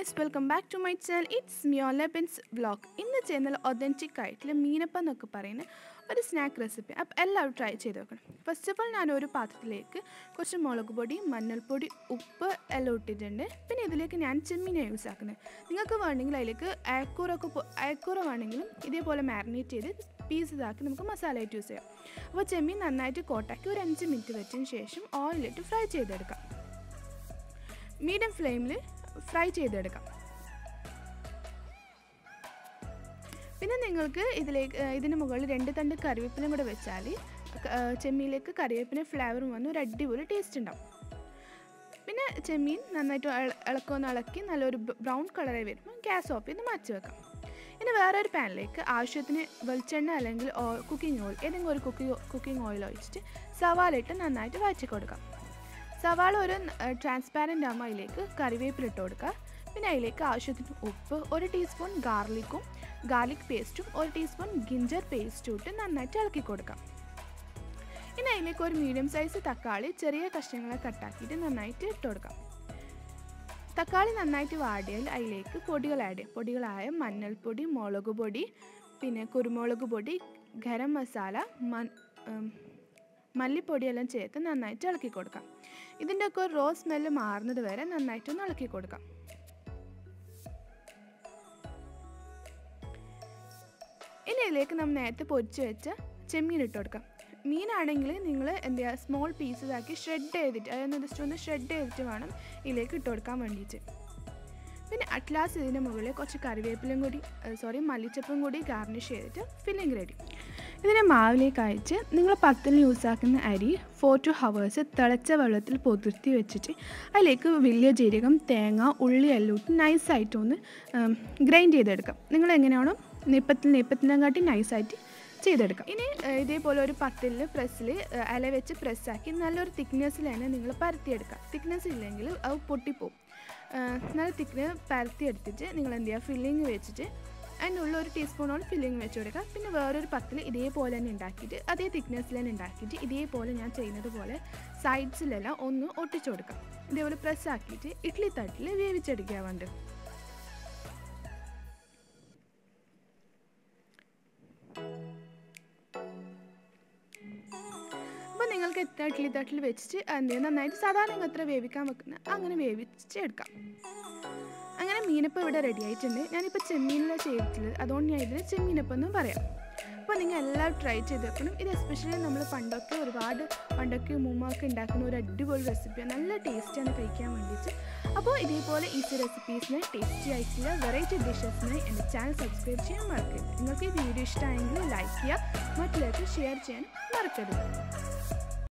guys welcome back to my channel it's മ്യോലബൻസ് vlog ഇന്ന് ചെയ്യുന്നത് ഒതൻറ്റിക് ആയിട്ടുള്ള മീനപ്പം എന്നൊക്കെ പറയുന്ന ഒരു സ്നാക്ക് റെസിപ്പി അപ്പോൾ എല്ലാവരും ട്രൈ ചെയ്ത് നോക്കണം ഫസ്റ്റ് ഓഫ് ഓൾ ഞാൻ ഒരു പാത്രത്തിലേക്ക് കുറച്ച് മുളക് പൊടി മഞ്ഞൾപ്പൊടി ഉപ്പ് എല്ലാം ഇട്ടിട്ടുണ്ട് പിന്നെ ഇതിലേക്ക് ഞാൻ ചെമ്മീനെ യൂസ് ആക്കുന്നത് നിങ്ങൾക്ക് വേണമെങ്കിൽ അതിലേക്ക് അയക്കൂറൊക്കെ പൊ- അയക്കൂറ വേണമെങ്കിലും ഇതേപോലെ മാരിനേറ്റ് ചെയ്ത് പീസസ് ആക്കി നമുക്ക് മസാല ആയിട്ട് യൂസ് ചെയ്യാം അപ്പോൾ ചെമ്മീൻ നന്നായിട്ട് കോട്ടാക്കി ഒരു അഞ്ച് മിനിറ്റ് വെച്ചതിന് ശേഷം ഓയിലിട്ട് ഫ്രൈ ചെയ്തെടുക്കാം മീഡിയം ഫ്ലെയിമിൽ ഫ്രൈ ചെയ്തെടുക്കാം പിന്നെ നിങ്ങൾക്ക് ഇതിലേക്ക് ഏഹ് ഇതിന് മുകളിൽ രണ്ട് തണ്ട് കറിവേപ്പിലും കൂടെ വെച്ചാൽ ഏഹ് ചെമ്മീനിലേക്ക് കറിവേപ്പിന് ഫ്ലേവറും വന്ന് ഒരു അടിപൊളി ടേസ്റ്റ് ഉണ്ടാവും പിന്നെ ചെമ്മീൻ നന്നായിട്ട് ഇള- ഇളക്കൊന്ന് ഇളക്കി നല്ലൊരു ബ്രൗൺ കളറായി വരുമ്പോൾ ഗ്യാസ് ഓഫ് ചെയ്ത് മാറ്റി വെക്കാം ഇനി വേറൊരു പാനിലേക്ക് ആവശ്യത്തിന് വെളിച്ചെണ്ണ അല്ലെങ്കിൽ കുക്കിംഗ് ഓയിൽ ഏതെങ്കിലും ഒരു കുക്കിംഗ് കുക്കിംഗ് ഓയിൽ ഒഴിച്ചിട്ട് സവാള ഇട്ട് നന്നായിട്ട് വഴറ്റി കൊടുക്കാം സവാള ഒരു ട്രാൻസ്പാരൻ്റ് ആകുമ്പോൾ അതിലേക്ക് കറിവേപ്പില ഇട്ട് കൊടുക്കുക പിന്നെ അതിലേക്ക് ആവശ്യത്തിന് ഉപ്പ് ഒരു ടീസ്പൂൺ ഗാർലിക്കും ഗാർലിക് പേസ്റ്റും ഒരു ടീസ്പൂൺ ഗിഞ്ചർ പേസ്റ്റും ഇട്ട് നന്നായിട്ട് ഇളക്കി കൊടുക്കാം ഇനി അതിലേക്ക് ഒരു മീഡിയം സൈസ് തക്കാളി ചെറിയ കഷ്ണങ്ങളെ കട്ടാക്കിയിട്ട് നന്നായിട്ട് ഇട്ട് കൊടുക്കാം തക്കാളി നന്നായിട്ട് വാടിയാൽ അതിലേക്ക് പൊടികൾ ആഡ് ചെയ്യും പൊടികളായ മഞ്ഞൾപ്പൊടി മുളക് പൊടി പിന്നെ കുരുമുളക് പൊടി ഗരം മസാല മൻ ഉം, മല്ലിപ്പൊടിയെല്ലാം ചേർത്ത് നന്നായിട്ട് ഇളക്കി കൊടുക്കാം ഇതിൻ്റെ ഒക്കെ ഒരു റോ സ്മെല്ല് മാറുന്നത് വരെ നന്നായിട്ടൊന്ന് ഇളക്കി കൊടുക്കാം ഇനി ഇതിലേക്ക് നമ്മൾ നേരത്തെ പൊരിച്ച് വെച്ച ചെമ്മീൻ ഇട്ട് കൊടുക്കാം മീനാണെങ്കിൽ നിങ്ങൾ എന്ത് ചെയ്യുക സ്മോൾ പീസസ് ആക്കി ഷ്രെഡ് ചെയ്തിട്ട് അതായത് ജസ്റ്റ് ഒന്ന് ഷ്രെഡ് ചെയ്തിട്ട് വേണം ഇതിലേക്ക് ഇട്ട് കൊടുക്കാൻ വേണ്ടിയിട്ട് പിന്നെ അറ്റ്ലാസ് ഇതിൻ്റെ മുകളിൽ കുറച്ച് കറിവേപ്പിലും കൂടി സോറി മല്ലിച്ചപ്പും കൂടി ഗാർണിഷ് ചെയ്തിട്ട് ഫില്ലിംഗ് റെഡി ഇതിനെ മാവിലേക്ക് അയച്ച് നിങ്ങൾ പത്തിന് യൂസ് ആക്കുന്ന അരി ഫോർ ടു ഹവേഴ്സ് തിളച്ച വെള്ളത്തിൽ പൊതിർത്തി വെച്ചിട്ട് അതിലേക്ക് വലിയ ജീരകം തേങ്ങ ഉള്ളി എല്ലാം ഇട്ട് നൈസായിട്ട് ഒന്ന് ഗ്രൈൻഡ് ചെയ്തെടുക്കാം നിങ്ങൾ എങ്ങനെയാണോ നെപ്പത്തിൽ നെപ്പത്തിനെക്കാട്ടി നൈസായിട്ട് ചെയ്തെടുക്കാം ഇനി ഏഹ്, ഇതേപോലെ ഒരു പത്തിൽ പ്രസ്സിൽ ഇല വെച്ച് പ്രസ്സാക്കി നല്ലൊരു തിക്നെസ്സിൽ തന്നെ നിങ്ങൾ പരത്തിയെടുക്കുക തിക്നെസ് ഇല്ലെങ്കിൽ അത് പൊട്ടിപ്പോവും ഏഹ്, നല്ല തിക്ന് പരത്തിയെടുത്തിട്ട് നിങ്ങൾ എന്ത് ചെയ്യുക ഫില്ലിങ് വെച്ചിട്ട് അതിൻ്റെ ഉള്ളിൽ ഒരു ടീസ്പൂണോളം ഫില്ലിങ് വെച്ച് കൊടുക്കുക പിന്നെ വേറൊരു പത്തിൽ ഇതേപോലെ തന്നെ ഉണ്ടാക്കിയിട്ട് അതേ തിക്നെസ്സിൽ തന്നെ ഉണ്ടാക്കിയിട്ട് ഇതേപോലെ ഞാൻ ചെയ്യുന്നത് പോലെ സൈഡ്സിലെല്ലാം ഒന്ന് ഒട്ടിച്ചു കൊടുക്കാം ഇതേപോലെ പ്രസ് ആക്കിയിട്ട് ഇഡ്ഡലി തട്ടിൽ വേവിച്ചെടുക്കുക വേണ്ടത് അപ്പോൾ നിങ്ങൾക്ക് എത്ര ഇഡ്ഡലി തട്ടിൽ വെച്ചിട്ട് എന്ത് ചെയ്യും നന്നായിട്ട് സാധാരണ നിങ്ങൾ എത്ര വേവിക്കാൻ വെക്കുന്ന അങ്ങനെ വേവിച്ച് എടുക്കാം അങ്ങനെ മീനപ്പം ഇവിടെ റെഡി ആയിട്ടുണ്ട് ഞാനിപ്പോൾ ചെമ്മീനിലാണ് ചെയ്തിട്ടുള്ളത് അതുകൊണ്ട് ഞാൻ ഇതിൽ ചെമ്മീനപ്പം എന്നും പറയാം അപ്പോൾ നിങ്ങൾ എല്ലാവരും ട്രൈ ചെയ്ത് വെക്കണം ഇത് എസ്പെഷ്യലി നമ്മൾ പണ്ടൊക്കെ ഒരുപാട് പണ്ടൊക്കെ ഉമ്മൊക്കെ ഉണ്ടാക്കുന്ന ഒരു അടിപൊളി റെസിപ്പിയാണ് നല്ല ടേസ്റ്റാണ് കഴിക്കാൻ വേണ്ടിയിട്ട് അപ്പോൾ ഇതേപോലെ ഈസി റെസിപ്പീസിന് ടേസ്റ്റി ആയിട്ടുള്ള വെറൈറ്റി ഡിഷസിന് എൻ്റെ ചാനൽ സബ്സ്ക്രൈബ് ചെയ്യാൻ മറക്കരുത് നിങ്ങൾക്ക് ഈ വീഡിയോ ഇഷ്ടമായെങ്കിൽ ലൈക്ക് ചെയ്യുക മറ്റുള്ളവർക്ക് ഷെയർ ചെയ്യാൻ മറക്കരുത്